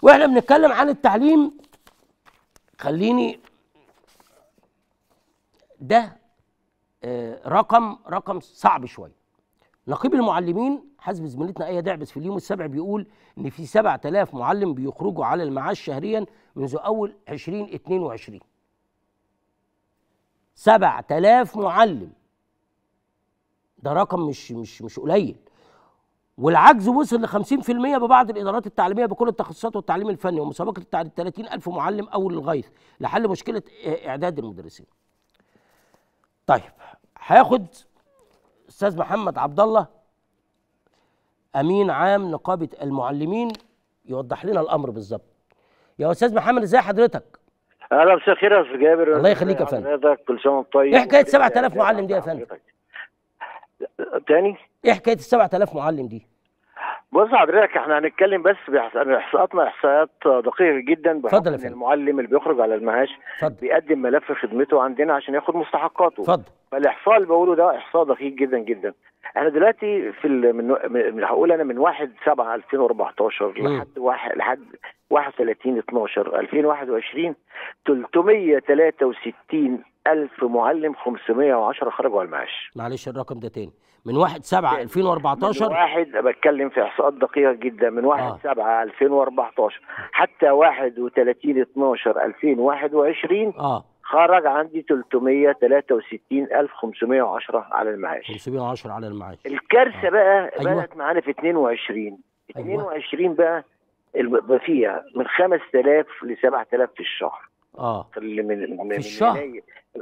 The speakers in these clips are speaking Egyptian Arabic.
واحنا بنتكلم عن التعليم خليني ده آه، رقم رقم صعب شويه نقيب المعلمين حسب زميلتنا ايه دعبس في اليوم السابع بيقول ان في 7000 معلم بيخرجوا على المعاش شهريا منذ اول 2022 7000 معلم ده رقم مش مش مش قليل والعجز وصل ل 50% ببعض الادارات التعليميه بكل التخصصات والتعليم الفني ومسابقه التع- 30000 معلم اول الغيث لحل مشكله إ- اعداد المدرسين. طيب هياخد استاذ محمد عبد الله امين عام نقابه المعلمين يوضح لنا الامر بالظبط. يا استاذ محمد ازي حضرتك؟ اهلا مساء الخير يا استاذ جابر الله يخليك يا فندم. حضرتك كل سنه وانت طيب إيه حكاية 7000 معلم دي يا فندم؟ تاني ايه حكايه ال 7000 معلم دي؟ بص حضرتك احنا هنتكلم بس بإحص- احصاءاتنا احصاءات دقيقه جدا بحكم اتفضل يا إن فندم. المعلم اللي بيخرج على المعاش اتفضل بيقدم ملف خدمته عندنا عشان ياخد مستحقاته اتفضل فالاحصاء اللي بقوله ده احصاء دقيق جدا جدا احنا دلوقتي في ال- من من هقول انا من 1 7 2014 مم. لحد واحد لحد 31 12 2021 363 الف معلم 510 خرجوا على المعاش معلش الرقم ده تاني من 1 7 من 2014 واحد بتكلم في احصاءات دقيقه جدا من 1 آه. 7 2014 حتى 31 12 2021 اه خرج عندي 363510 على المعاش 510 على المعاش الكارثه بقى أيوة. بقت معانا في 22 22 بقى الم- بقى فيها من 5000 ل 7000 في الشهر اه اللي من من- من الشهر؟ يناير-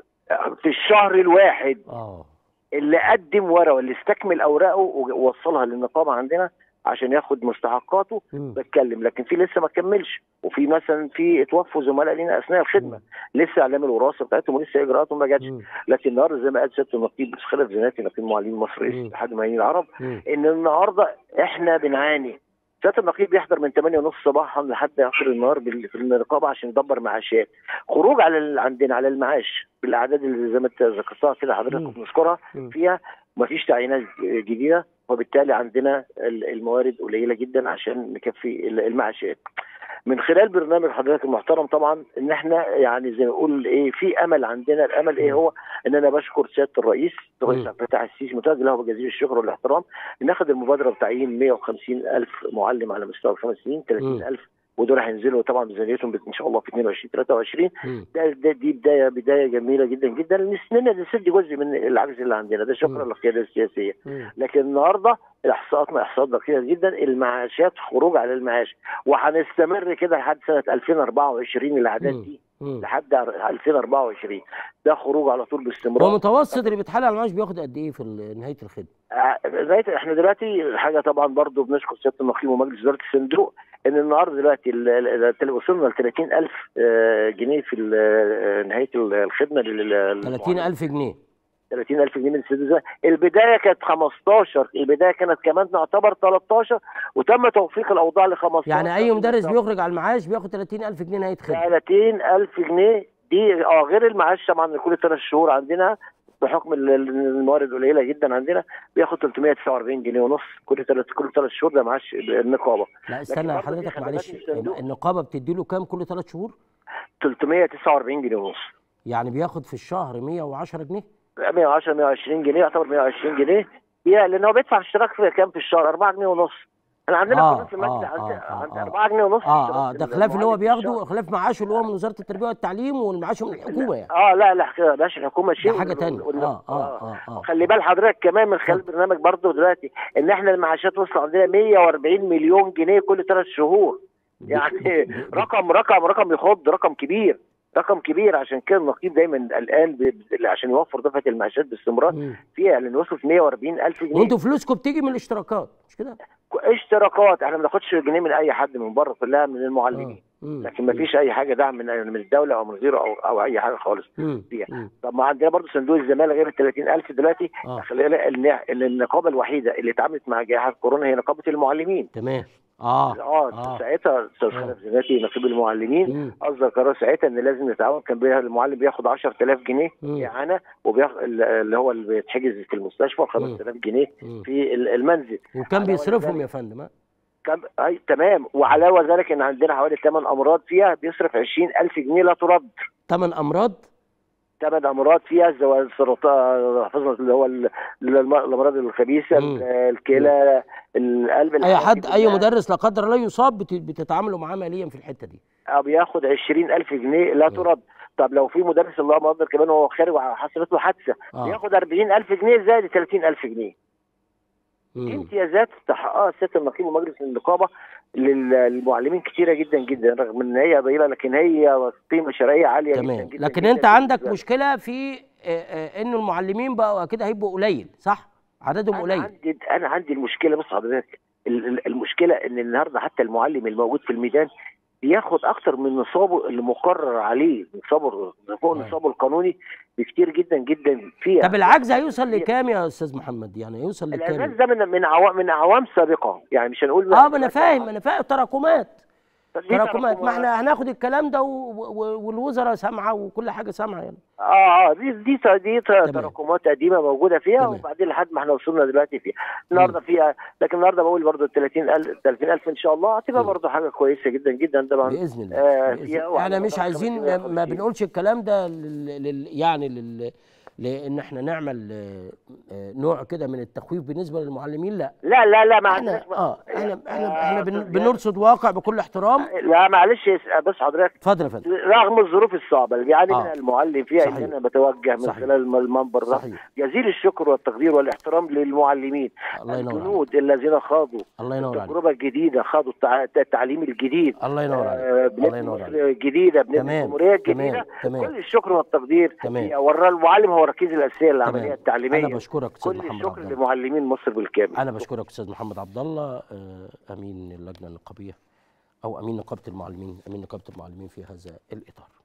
في الشهر الواحد اه اللي قدم ورقه اللي استكمل اوراقه ووصلها للنقابه عندنا عشان ياخد مستحقاته مم. بتكلم لكن في لسه ما كملش وفي مثلا في اتوفوا زملاء لينا اثناء الخدمه لسه اعلام الوراثه بتاعتهم ولسه اجراءاتهم ما جاتش مم. لكن النهارده زي ما قال سياده النقيب خلف زناتي نقيب معلمين مصر مم. رئيس اتحاد المعلمين العرب مم. ان النهارده احنا بنعاني سياده النقيب بيحضر من 8 ونص صباحا لحد اخر النهار بال- في النقابه عشان يدبر معاشات خروج على ال- عندنا على المعاش بالاعداد اللي زي ما انت ذكرتها كده مم. حضرتك بنذكرها مم. فيها مفيش تعيينات جديده وبالتالي عندنا ال- الموارد قليله جدا عشان نكفي ال- المعاشات من خلال برنامج حضرتك المحترم طبعا ان احنا يعني زي ما نقول ايه في امل عندنا الامل ايه هو ان انا بشكر سياده الرئيس الرئيس مم. عبد الفتاح السيسي متواجد له بجزيل الشكر والاحترام ان ناخد المبادره بتعيين 150 الف معلم على مستوى الخمس سنين 30 الف ودول هينزلوا طبعا ميزانيتهم بت- ان شاء الله في 22 23 مم. ده, ده دي بدايه بدايه جميله جدا جدا نسننا نسد جزء من العجز اللي عندنا ده شكرا مم. للقياده السياسيه مم. لكن النهارده احصاءاتنا احصاءات دقيقه جدا المعاشات خروج على المعاش وهنستمر كده لحد سنه 2024 الاعداد مم. دي مم. لحد 2024 ده خروج على طول هو باستمرار متوسط اللي بيتحال على المعاش بياخد قد ايه في ال- نهايه الخدمه؟ آه، زي احنا دلوقتي حاجه طبعا برضو بنشكر سياده النقيب ومجلس اداره الصندوق ان النهارده دلوقتي ال- ال- ال- وصلنا ل 30000 آه، جنيه في ال- آه، نهايه ال- الخدمه لل 30000 جنيه 30000 جنيه من السيد البدايه كانت 15 البدايه كانت كمان نعتبر 13 وتم توفيق الاوضاع ل 15 يعني اي مدرس بيخرج على المعاش بياخد 30000 جنيه نهايه خدمه 30000 جنيه دي اه غير المعاش طبعا كل ثلاث شهور عندنا بحكم ال- ال- الموارد قليله جدا عندنا بياخد 349 جنيه ونص كل ثلاث كل ثلاث شهور ده معاش النقابه لا استنى برضه في حضرتك خدمات معلش الصندوق. النقابه بتدي له كام كل ثلاث شهور؟ 349 جنيه ونص يعني بياخد في الشهر 110 جنيه 110 120 جنيه يعتبر 120 جنيه يا لان هو بيدفع اشتراك في كام في الشهر 4 جنيه ونص انا عندنا آه، قانون في المجلس آه، عند آه، عند آه. 4 جنيه ونص اه اه اشتراك ده خلاف اللي هو المعلم في بياخده الشهر. خلاف معاشه اللي هو من وزاره التربيه والتعليم والمعاش من الحكومه يعني اه لا لا كده بلاش الحكومه شيء ده حاجه تانية وال- اه اه اه اه خلي بال حضرتك كمان من خلال اتفضل. برنامج برضه دلوقتي ان احنا المعاشات وصل عندنا 140 مليون جنيه كل ثلاث شهور يعني رقم رقم رقم يخض رقم كبير رقم كبير عشان كده النقيب دايما قلقان ب- ب- عشان يوفر دفعه المعاشات باستمرار مم. فيها لان وصلت 140 الف جنيه وانتوا فلوسكم بتيجي من الاشتراكات مش كده؟ اشتراكات احنا ما بناخدش جنيه من اي حد من بره كلها من المعلمين آه. مم. لكن ما فيش اي حاجه دعم من من الدوله او من غيره او او اي حاجه خالص مم. فيها مم. طب ما عندنا برضه صندوق الزماله غير ال 30000 دلوقتي اه خلي بالك الن- ال- النقابه الوحيده اللي اتعاملت مع جائحه كورونا هي نقابه المعلمين تمام اه اه, آه. ساعتها استاذ خالد زناتي نقيب المعلمين مم. اصدر قرار ساعتها ان لازم نتعاون كان بيها المعلم بياخد 10000 جنيه مم. اعانه وبياخد اللي هو اللي بيتحجز في المستشفى 5000 جنيه مم. في ال- المنزل وكان على بيصرفهم ذلك- يا فندم ها؟ كم... أي تمام وعلاوه ذلك ان عندنا حوالي 8 امراض فيها بيصرف 20000 جنيه لا ترد ثمان امراض ثمان امراض فيها زي السرطان حفظنا اللي هو ال- الم- الامراض الخبيثه مم. ال- الكلى القلب اي الحاجات حد دي اي كلها. مدرس لا قدر الله يصاب بت- بتتعاملوا معاه ماليا في الحته دي آه، بياخد 20000 جنيه لا ترد طب لو في مدرس الله مقدر كمان وهو خارج وحصلت له حادثه اه بياخد 40000 جنيه زائد 30000 جنيه دي مم. امتيازات استحقها سياده النقيب ومجلس النقابه لل- للمعلمين كتيره جدا جدا رغم ان هي ضئيله لكن هي قيمه شرعيه عاليه جدا تمام جدا لكن جداً انت عندك بالنسبة مشكله في آه، آه، ان المعلمين بقوا كده هيبقوا قليل صح عددهم انا قليل عندي انا عندي المشكله بص حضرتك ال- ال- المشكله ان النهارده حتى المعلم الموجود في الميدان بياخد اكتر من نصابه اللي مقرر عليه نصابه فوق نعم. نصابه القانوني بكتير جدا جدا فيها طب العجز هيوصل لكام يا استاذ محمد يعني هيوصل الاساس لكام ده من من عوام من اعوام سابقه يعني مش هنقول اه ما انا فاهم انا فاهم تراكمات دي تراكمات ما احنا هناخد الكلام ده و- و- والوزراء سامعه وكل حاجه سامعه يعني اه اه دي دي دي تراكمات قديمه موجوده فيها تمام. وبعدين لحد ما احنا وصلنا دلوقتي فيها النهارده فيها لكن النهارده بقول برضه 30000 30000 ان شاء الله هتبقى مم. برضه حاجه كويسه جدا جدا طبعا باذن الله آه، بإذن فيها الله. احنا وعلى مش مدار عايزين 550. ما بنقولش الكلام ده لل... لل... يعني لل... لان احنا نعمل آه، آه، نوع كده من التخويف بالنسبه للمعلمين لا لا لا لا ما احنا عندناش اه احنا احنا آه، احنا بن... أستاذ بنرصد واقع بكل احترام لا معلش يا- بس حضرتك اتفضل يا فندم رغم الظروف الصعبه اللي بيعاني آه. منها المعلم فيها صحيح. ان انا بتوجه من صحيح. خلال الم- المنبر ده صحيح جزيل الشكر والتقدير والاحترام للمعلمين الله ينور عليك الجنود الذين خاضوا الله ينور عليك التجربه الجديده خاضوا التع- التعليم الجديد الله ينور عليك آه، الله بنبني ينور مصر عليك الجديده بنبني تمام، الجمهوريه تمام، الجديده تمام. كل الشكر والتقدير تمام. فيها. ورا المعلم هو الركيز الاساسي للعمليه تمام. التعليميه انا بشكرك استاذ كل محمد الشكر عبد الله لمعلمين مصر بالكامل انا بشكرك استاذ محمد عبد الله آه، امين اللجنه النقابيه او امين نقابه المعلمين امين نقابه المعلمين في هذا الاطار